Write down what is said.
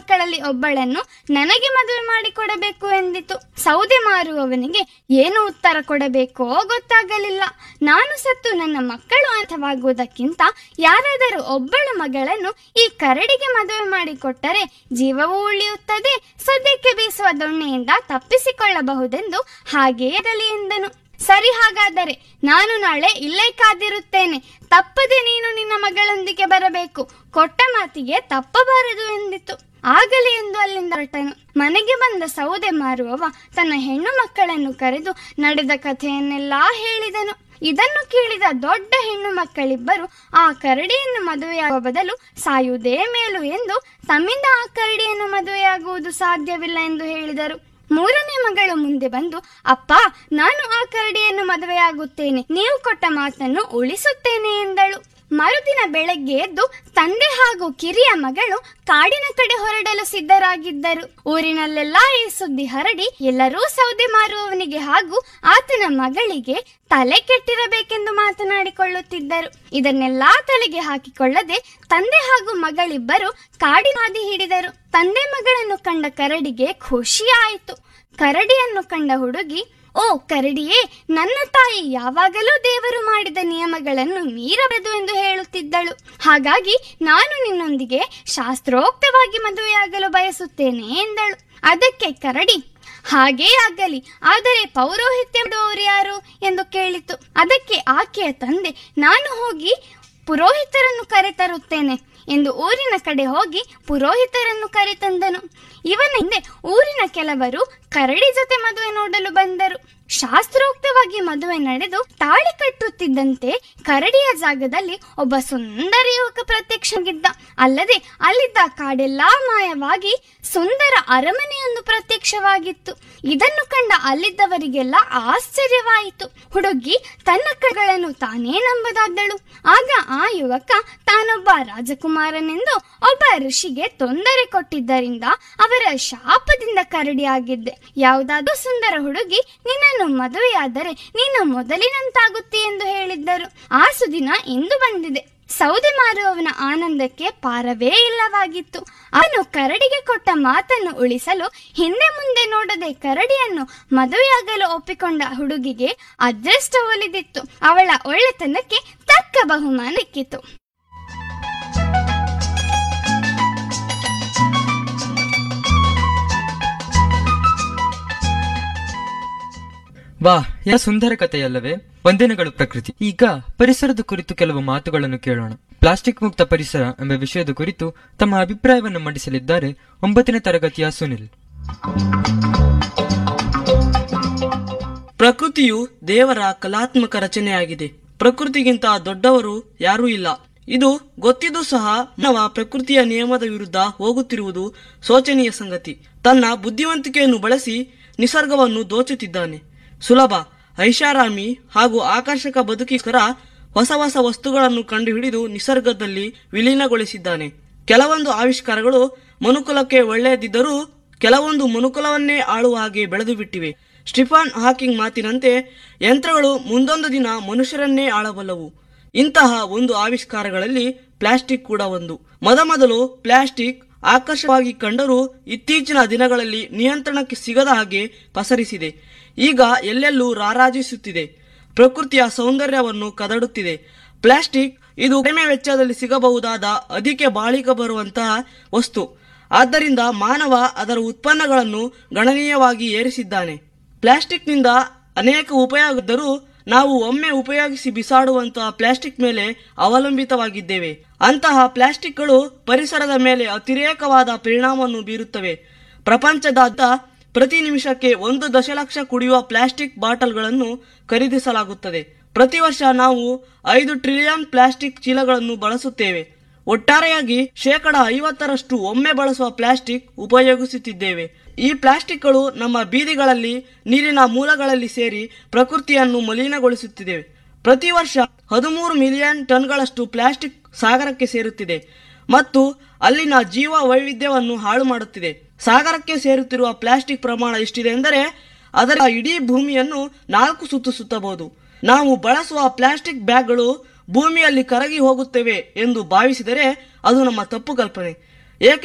ಮಕ್ಕಳಲ್ಲಿ ಒಬ್ಬಳನ್ನು ನನಗೆ ಮದುವೆ ಮಾಡಿಕೊಡಬೇಕು ಎಂದಿತು ಸೌದೆ ಮಾರುವವನಿಗೆ ಏನು ಉತ್ತರ ಕೊಡಬೇಕೋ ಗೊತ್ತಾಗಲಿಲ್ಲ ನಾನು ಸತ್ತು ನನ್ನ ಮಕ್ಕಳು ಅಂಥವಾಗುವುದಕ್ಕಿಂತ ಯಾರಾದರೂ ಒಬ್ಬಳ ಮಗಳನ್ನು ಈ ಕರಡಿಗೆ ಮದುವೆ ಮಾಡಿಕೊಟ್ಟರೆ ಜೀವವೂ ಉಳಿಯುತ್ತದೆ ಸದ್ಯಕ್ಕೆ ಬೀಸುವ ದೊಣ್ಣೆಯಿಂದ ತಪ್ಪಿಸಿಕೊಳ್ಳಬಹುದೆಂದು ಹಾಗೆಯೇ ಇರಲಿ ಎಂದನು ಸರಿ ಹಾಗಾದರೆ ನಾನು ನಾಳೆ ಇಲ್ಲೇ ಕಾದಿರುತ್ತೇನೆ ತಪ್ಪದೆ ನೀನು ನಿನ್ನ ಮಗಳೊಂದಿಗೆ ಬರಬೇಕು ಕೊಟ್ಟ ಮಾತಿಗೆ ತಪ್ಪಬಾರದು ಎಂದಿತು ಆಗಲಿ ಎಂದು ಅಲ್ಲಿಂದ ಹೊರಟನು ಮನೆಗೆ ಬಂದ ಸೌದೆ ಮಾರುವವ ತನ್ನ ಹೆಣ್ಣು ಮಕ್ಕಳನ್ನು ಕರೆದು ನಡೆದ ಕಥೆಯನ್ನೆಲ್ಲ ಹೇಳಿದನು ಇದನ್ನು ಕೇಳಿದ ದೊಡ್ಡ ಹೆಣ್ಣು ಮಕ್ಕಳಿಬ್ಬರು ಆ ಕರಡಿಯನ್ನು ಮದುವೆಯಾಗುವ ಬದಲು ಸಾಯುವುದೇ ಮೇಲು ಎಂದು ತಮ್ಮಿಂದ ಆ ಕರಡಿಯನ್ನು ಮದುವೆಯಾಗುವುದು ಸಾಧ್ಯವಿಲ್ಲ ಎಂದು ಹೇಳಿದರು ಮೂರನೇ ಮಗಳು ಮುಂದೆ ಬಂದು ಅಪ್ಪ ನಾನು ಆ ಕರಡಿಯನ್ನು ಮದುವೆಯಾಗುತ್ತೇನೆ ನೀವು ಕೊಟ್ಟ ಮಾತನ್ನು ಉಳಿಸುತ್ತೇನೆ ಎಂದಳು ಮರುದಿನ ಬೆಳಗ್ಗೆ ಎದ್ದು ತಂದೆ ಹಾಗೂ ಕಿರಿಯ ಮಗಳು ಕಾಡಿನ ಕಡೆ ಹೊರಡಲು ಸಿದ್ಧರಾಗಿದ್ದರು ಊರಿನಲ್ಲೆಲ್ಲ ಈ ಸುದ್ದಿ ಹರಡಿ ಎಲ್ಲರೂ ಸೌದೆ ಮಾರುವವನಿಗೆ ಹಾಗೂ ಆತನ ಮಗಳಿಗೆ ತಲೆ ಕೆಟ್ಟಿರಬೇಕೆಂದು ಮಾತನಾಡಿಕೊಳ್ಳುತ್ತಿದ್ದರು ಇದನ್ನೆಲ್ಲಾ ತಲೆಗೆ ಹಾಕಿಕೊಳ್ಳದೆ ತಂದೆ ಹಾಗೂ ಮಗಳಿಬ್ಬರು ಕಾಡಿನ ಹಾದಿ ಹಿಡಿದರು ತಂದೆ ಮಗಳನ್ನು ಕಂಡ ಕರಡಿಗೆ ಖುಷಿಯಾಯಿತು ಕರಡಿಯನ್ನು ಕಂಡ ಹುಡುಗಿ ಓ ಕರಡಿಯೇ ನನ್ನ ತಾಯಿ ಯಾವಾಗಲೂ ದೇವರು ಮಾಡಿದ ನಿಯಮಗಳನ್ನು ಮೀರಬಾರದು ಎಂದು ಹೇಳುತ್ತಿದ್ದಳು ಹಾಗಾಗಿ ನಾನು ನಿನ್ನೊಂದಿಗೆ ಶಾಸ್ತ್ರೋಕ್ತವಾಗಿ ಮದುವೆಯಾಗಲು ಬಯಸುತ್ತೇನೆ ಎಂದಳು ಅದಕ್ಕೆ ಕರಡಿ ಹಾಗೇ ಆಗಲಿ ಆದರೆ ಪೌರೋಹಿತ್ಯ ಮಾಡುವವರು ಯಾರು ಎಂದು ಕೇಳಿತು ಅದಕ್ಕೆ ಆಕೆಯ ತಂದೆ ನಾನು ಹೋಗಿ ಪುರೋಹಿತರನ್ನು ಕರೆತರುತ್ತೇನೆ ಎಂದು ಊರಿನ ಕಡೆ ಹೋಗಿ ಪುರೋಹಿತರನ್ನು ಕರೆತಂದನು ಇವನ ಹಿಂದೆ ಊರಿನ ಕೆಲವರು ಕರಡಿ ಜೊತೆ ಮದುವೆ ನೋಡಲು ಬಂದರು ಶಾಸ್ತ್ರೋಕ್ತವಾಗಿ ಮದುವೆ ನಡೆದು ತಾಳಿ ಕಟ್ಟುತ್ತಿದ್ದಂತೆ ಕರಡಿಯ ಜಾಗದಲ್ಲಿ ಒಬ್ಬ ಸುಂದರ ಯುವಕ ಪ್ರತ್ಯಕ್ಷಗಿದ್ದ ಅಲ್ಲದೆ ಅಲ್ಲಿದ್ದ ಕಾಡೆಲ್ಲಾ ಮಾಯವಾಗಿ ಸುಂದರ ಅರಮನೆಯೊಂದು ಪ್ರತ್ಯಕ್ಷವಾಗಿತ್ತು ಇದನ್ನು ಕಂಡ ಅಲ್ಲಿದ್ದವರಿಗೆಲ್ಲ ಆಶ್ಚರ್ಯವಾಯಿತು ಹುಡುಗಿ ತನ್ನ ಕಗಳನ್ನು ತಾನೇ ನಂಬದಾದಳು ಆಗ ಆ ಯುವಕ ತಾನೊಬ್ಬ ರಾಜಕುಮಾರನೆಂದು ಒಬ್ಬ ಋಷಿಗೆ ತೊಂದರೆ ಕೊಟ್ಟಿದ್ದರಿಂದ ಅವರ ಶಾಪದಿಂದ ಕರಡಿಯಾಗಿದ್ದೆ ಯಾವುದಾದ್ರೂ ಸುಂದರ ಹುಡುಗಿ ನಿನ್ನನ್ನು ಮದುವೆಯಾದರೆ ನೀನು ಮೊದಲಿನಂತಾಗುತ್ತಿ ಎಂದು ಹೇಳಿದ್ದರು ಆ ಸುದಿನ ಇಂದು ಬಂದಿದೆ ಸೌದೆ ಮಾರುವವನ ಆನಂದಕ್ಕೆ ಪಾರವೇ ಇಲ್ಲವಾಗಿತ್ತು ಅವನು ಕರಡಿಗೆ ಕೊಟ್ಟ ಮಾತನ್ನು ಉಳಿಸಲು ಹಿಂದೆ ಮುಂದೆ ನೋಡದೆ ಕರಡಿಯನ್ನು ಮದುವೆಯಾಗಲು ಒಪ್ಪಿಕೊಂಡ ಹುಡುಗಿಗೆ ಅದೃಷ್ಟ ಒಲಿದಿತ್ತು ಅವಳ ಒಳ್ಳೆತನಕ್ಕೆ ತಕ್ಕ ಬಹುಮಾನ ಸಿಕ್ಕಿತು ವಾ ಯಾ ಸುಂದರ ಕಥೆಯಲ್ಲವೇ ವಂದನೆಗಳು ಪ್ರಕೃತಿ ಈಗ ಪರಿಸರದ ಕುರಿತು ಕೆಲವು ಮಾತುಗಳನ್ನು ಕೇಳೋಣ ಪ್ಲಾಸ್ಟಿಕ್ ಮುಕ್ತ ಪರಿಸರ ಎಂಬ ವಿಷಯದ ಕುರಿತು ತಮ್ಮ ಅಭಿಪ್ರಾಯವನ್ನು ಮಂಡಿಸಲಿದ್ದಾರೆ ಒಂಬತ್ತನೇ ತರಗತಿಯ ಸುನಿಲ್ ಪ್ರಕೃತಿಯು ದೇವರ ಕಲಾತ್ಮಕ ರಚನೆಯಾಗಿದೆ ಪ್ರಕೃತಿಗಿಂತ ದೊಡ್ಡವರು ಯಾರೂ ಇಲ್ಲ ಇದು ಗೊತ್ತಿದ್ದು ಸಹ ಮಾನವ ಪ್ರಕೃತಿಯ ನಿಯಮದ ವಿರುದ್ಧ ಹೋಗುತ್ತಿರುವುದು ಶೋಚನೀಯ ಸಂಗತಿ ತನ್ನ ಬುದ್ಧಿವಂತಿಕೆಯನ್ನು ಬಳಸಿ ನಿಸರ್ಗವನ್ನು ದೋಚುತ್ತಿದ್ದಾನೆ ಸುಲಭ ಐಷಾರಾಮಿ ಹಾಗೂ ಆಕರ್ಷಕ ಬದುಕಿಸ್ಕರ ಹೊಸ ಹೊಸ ವಸ್ತುಗಳನ್ನು ಕಂಡುಹಿಡಿದು ನಿಸರ್ಗದಲ್ಲಿ ವಿಲೀನಗೊಳಿಸಿದ್ದಾನೆ ಕೆಲವೊಂದು ಆವಿಷ್ಕಾರಗಳು ಮನುಕುಲಕ್ಕೆ ಒಳ್ಳೆಯದಿದ್ದರೂ ಕೆಲವೊಂದು ಮನುಕುಲವನ್ನೇ ಆಳುವ ಹಾಗೆ ಬೆಳೆದು ಬಿಟ್ಟಿವೆ ಸ್ಟಿಫಾನ್ ಹಾಕಿಂಗ್ ಮಾತಿನಂತೆ ಯಂತ್ರಗಳು ಮುಂದೊಂದು ದಿನ ಮನುಷ್ಯರನ್ನೇ ಆಳಬಲ್ಲವು ಇಂತಹ ಒಂದು ಆವಿಷ್ಕಾರಗಳಲ್ಲಿ ಪ್ಲಾಸ್ಟಿಕ್ ಕೂಡ ಒಂದು ಮೊದಮೊದಲು ಪ್ಲಾಸ್ಟಿಕ್ ಆಕರ್ಷಕವಾಗಿ ಕಂಡರೂ ಇತ್ತೀಚಿನ ದಿನಗಳಲ್ಲಿ ನಿಯಂತ್ರಣಕ್ಕೆ ಸಿಗದ ಹಾಗೆ ಪಸರಿಸಿದೆ ಈಗ ಎಲ್ಲೆಲ್ಲೂ ರಾರಾಜಿಸುತ್ತಿದೆ ಪ್ರಕೃತಿಯ ಸೌಂದರ್ಯವನ್ನು ಕದಡುತ್ತಿದೆ ಪ್ಲಾಸ್ಟಿಕ್ ಇದು ಕಡಿಮೆ ವೆಚ್ಚದಲ್ಲಿ ಸಿಗಬಹುದಾದ ಅಧಿಕ ಬಾಳಿಕೆ ಬರುವಂತಹ ವಸ್ತು ಆದ್ದರಿಂದ ಮಾನವ ಅದರ ಉತ್ಪನ್ನಗಳನ್ನು ಗಣನೀಯವಾಗಿ ಏರಿಸಿದ್ದಾನೆ ಪ್ಲಾಸ್ಟಿಕ್ನಿಂದ ಅನೇಕ ಉಪಯೋಗ ಇದ್ದರೂ ನಾವು ಒಮ್ಮೆ ಉಪಯೋಗಿಸಿ ಬಿಸಾಡುವಂತಹ ಪ್ಲಾಸ್ಟಿಕ್ ಮೇಲೆ ಅವಲಂಬಿತವಾಗಿದ್ದೇವೆ ಅಂತಹ ಪ್ಲಾಸ್ಟಿಕ್ಗಳು ಪರಿಸರದ ಮೇಲೆ ಅತಿರೇಕವಾದ ಪರಿಣಾಮವನ್ನು ಬೀರುತ್ತವೆ ಪ್ರಪಂಚದಾದ್ಯಂತ ಪ್ರತಿ ನಿಮಿಷಕ್ಕೆ ಒಂದು ದಶಲಕ್ಷ ಕುಡಿಯುವ ಪ್ಲಾಸ್ಟಿಕ್ ಬಾಟಲ್ಗಳನ್ನು ಖರೀದಿಸಲಾಗುತ್ತದೆ ಪ್ರತಿ ವರ್ಷ ನಾವು ಐದು ಟ್ರಿಲಿಯನ್ ಪ್ಲಾಸ್ಟಿಕ್ ಚೀಲಗಳನ್ನು ಬಳಸುತ್ತೇವೆ ಒಟ್ಟಾರೆಯಾಗಿ ಶೇಕಡ ಐವತ್ತರಷ್ಟು ಒಮ್ಮೆ ಬಳಸುವ ಪ್ಲಾಸ್ಟಿಕ್ ಉಪಯೋಗಿಸುತ್ತಿದ್ದೇವೆ ಈ ಪ್ಲಾಸ್ಟಿಕ್ಗಳು ನಮ್ಮ ಬೀದಿಗಳಲ್ಲಿ ನೀರಿನ ಮೂಲಗಳಲ್ಲಿ ಸೇರಿ ಪ್ರಕೃತಿಯನ್ನು ಮಲಿನಗೊಳಿಸುತ್ತಿದೆ ಪ್ರತಿ ವರ್ಷ ಹದಿಮೂರು ಮಿಲಿಯನ್ ಟನ್ಗಳಷ್ಟು ಪ್ಲಾಸ್ಟಿಕ್ ಸಾಗರಕ್ಕೆ ಸೇರುತ್ತಿದೆ ಮತ್ತು ಅಲ್ಲಿನ ಜೀವ ವೈವಿಧ್ಯವನ್ನು ಹಾಳು ಮಾಡುತ್ತಿದೆ ಸಾಗರಕ್ಕೆ ಸೇರುತ್ತಿರುವ ಪ್ಲಾಸ್ಟಿಕ್ ಪ್ರಮಾಣ ಎಷ್ಟಿದೆ ಎಂದರೆ ಅದರ ಇಡೀ ಭೂಮಿಯನ್ನು ನಾಲ್ಕು ಸುತ್ತು ಸುತ್ತಬಹುದು ನಾವು ಬಳಸುವ ಪ್ಲಾಸ್ಟಿಕ್ ಬ್ಯಾಗ್ಗಳು ಭೂಮಿಯಲ್ಲಿ ಕರಗಿ ಹೋಗುತ್ತವೆ ಎಂದು ಭಾವಿಸಿದರೆ ಅದು ನಮ್ಮ ತಪ್ಪು ಕಲ್ಪನೆ ಏಕೆ